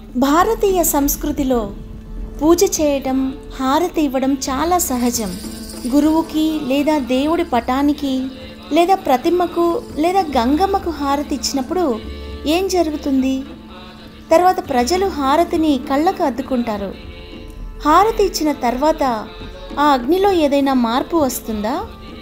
భారతీయ సంస్కృతిలో పూజ చేయటం హారతి ఇవ్వడం చాలా సహజం గురువుకి లేదా దేవుడి పటానికి లేదా ప్రతిమకు లేదా గంగమ్మకు హారతి ఇచ్చినప్పుడు ఏం జరుగుతుంది తర్వాత ప్రజలు హారతిని కళ్ళకు అద్దుకుంటారు హారతి ఇచ్చిన తర్వాత ఆ అగ్నిలో ఏదైనా మార్పు వస్తుందా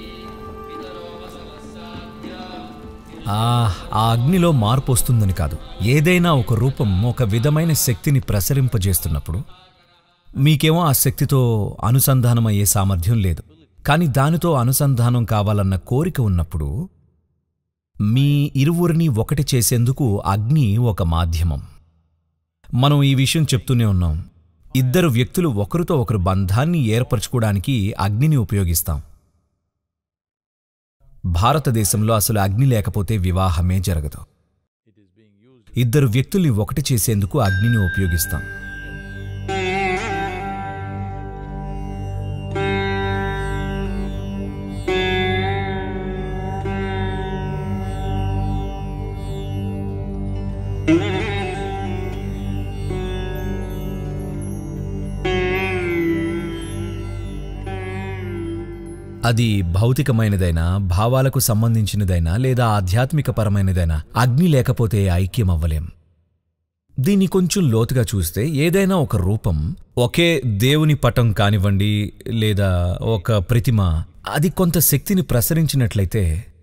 ఆ ఆ అగ్నిలో మార్పు వస్తుందని కాదు ఏదైనా ఒక రూపం ఒక విధమైన శక్తిని ప్రసరింపజేస్తున్నప్పుడు మీకేమో ఆ శక్తితో అనుసంధానమయ్యే సామర్థ్యం లేదు కానీ దానితో అనుసంధానం కావాలన్న కోరిక ఉన్నప్పుడు మీ ఇరువురిని ఒకటి చేసేందుకు అగ్ని ఒక మాధ్యమం మనం ఈ విషయం చెప్తూనే ఉన్నాం ఇద్దరు వ్యక్తులు ఒకరితో ఒకరు బంధాన్ని ఏర్పరచుకోవడానికి అగ్నిని ఉపయోగిస్తాం భారతదేశంలో అసలు అగ్ని లేకపోతే వివాహమే జరగదు ఇద్దరు వ్యక్తుల్ని ఒకటి చేసేందుకు అగ్నిని ఉపయోగిస్తాం అది భౌతికమైనదైనా భావాలకు సంబంధించినదైనా లేదా ఆధ్యాత్మికపరమైనదైనా అగ్ని లేకపోతే ఐక్యం అవ్వలేం దీన్ని కొంచెం లోతుగా చూస్తే ఏదైనా ఒక రూపం ఒకే దేవుని పటం కానివ్వండి లేదా ఒక ప్రతిమ అది కొంత శక్తిని ప్రసరించినట్లయితే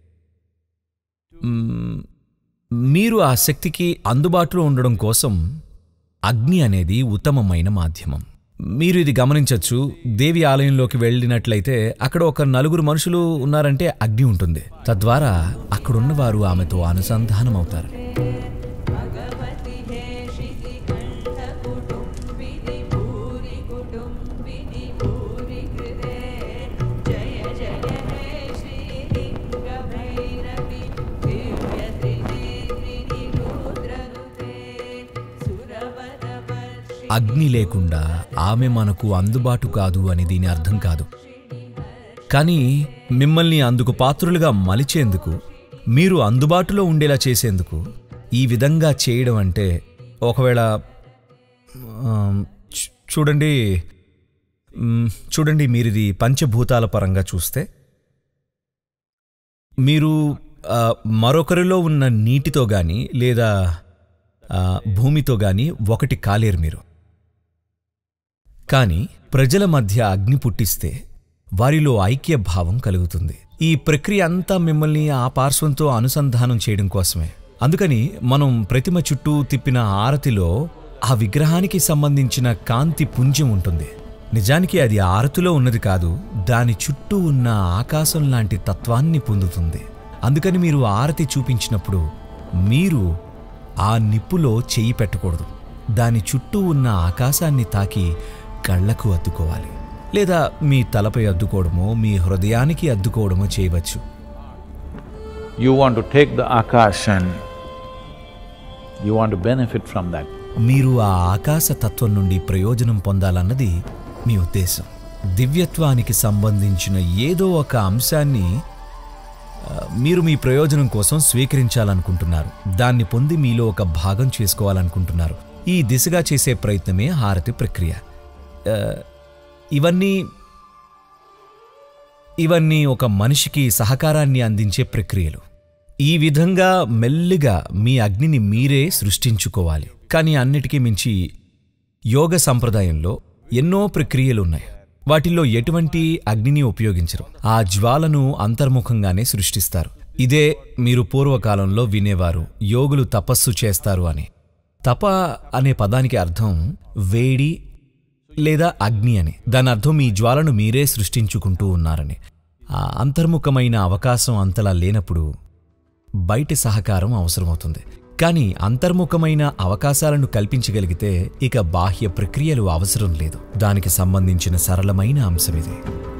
మ్మ్, మీరు ఆ శక్తికి అందుబాటులో ఉండడం కోసం అగ్ని అనేది ఉత్తమమైన మాధ్యమం మీరు ఇది గమనించవచ్చు దేవి ఆలయంలోకి వెళ్ళినట్లయితే అక్కడ ఒక నలుగురు మనుషులు ఉన్నారంటే అగ్ని ఉంటుంది తద్వారా అక్కడున్న వారు ఆమెతో అనుసంధానం అవుతారు भगवति हे शितिकण्ठकुटुम्बिनि भूरि कुटुम्बिनि भूरि कृते जय जय हे श्रीलिङ्गभैरवि दिव्यत्रिनेत्रिणि रुद्रनुते सुरवरवर्षि అగ్ని లేకుండా ఆమె మనకు అందుబాటు కాదు అని దీని అర్థం కాదు కానీ మిమ్మల్ని అందుకు పాత్రులుగా మలిచేందుకు మీరు అందుబాటులో ఉండేలా చేసేందుకు ఈ విధంగా చేయడం అంటే ఒకవేళ ఆ, చూ- చూడండి మ్, చూడండి మీరిది పంచభూతాల పరంగా చూస్తే మీరు ఆ, మరొకరిలో ఉన్న నీటితో గాని లేదా ఆ, భూమితో గాని ఒకటి కాలేరు మీరు కానీ ప్రజల మధ్య అగ్ని పుట్టిస్తే వారిలో ఐక్య భావం కలుగుతుంది ఈ ప్రక్రియ అంతా మిమ్మల్ని ఆ పార్శ్వంతో అనుసంధానం చేయడం కోసమే అందుకని మనం ప్రతిమ చుట్టూ తిప్పిన ఆరతిలో ఆ విగ్రహానికి సంబంధించిన కాంతి పుంజం ఉంటుంది నిజానికి అది ఆరతిలో ఉన్నది కాదు దాని చుట్టూ ఉన్న ఆకాశం లాంటి తత్వాన్ని పొందుతుంది అందుకని మీరు ఆరతి చూపించినప్పుడు మీరు ఆ నిప్పులో చెయ్యి పెట్టకూడదు దాని చుట్టూ ఉన్న ఆకాశాన్ని తాకి కళ్ళకు అద్దుకోవాలి లేదా మీ తలపై అద్దుకోవడమో మీ హృదయానికి అద్దుకోవడమో చేయవచ్చు You want to take the Akash and you want to benefit from that. మీరు ఆ ఆకాశ తత్వం నుండి ప్రయోజనం పొందాలన్నది మీ ఉద్దేశం దివ్యత్వానికి సంబంధించిన ఏదో ఒక అంశాన్ని ఆ, మీరు మీ ప్రయోజనం కోసం స్వీకరించాలనుకుంటున్నారు దాన్ని పొంది మీలో ఒక భాగం చేసుకోవాలనుకుంటున్నారు ఈ దిశగా చేసే ప్రయత్నమే హారతి ప్రక్రియ ఆ, ఇవన్నీ ఇవన్నీ ఒక మనిషికి సహకారాన్ని అందించే ప్రక్రియలు ఈ విధంగా మెల్లిగా మీ అగ్నిని మీరే సృష్టించుకోవాలి కానీ అన్నిటికీ మించి యోగ సంప్రదాయంలో ఎన్నో ప్రక్రియలున్నాయి వాటిల్లో ఎటువంటి అగ్నిని ఉపయోగించరు ఆ జ్వాలను అంతర్ముఖంగానే సృష్టిస్తారు ఇదే మీరు పూర్వకాలంలో వినేవారు యోగులు తపస్సు చేస్తారు అని తప అనే పదానికి అర్థం వేడి లేదా అగ్ని అని దాని అర్థం మీ జ్వాలను మీరే సృష్టించుకుంటూ ఉన్నారని ఆ అంతర్ముఖమైన అవకాశం అంతలా లేనప్పుడు బయటి సహకారం అవసరమవుతుంది కానీ అంతర్ముఖమైన అవకాశాలను కల్పించగలిగితే ఇక బాహ్య ప్రక్రియలు అవసరం లేదు దానికి సంబంధించిన సరళమైన అంశం ఇది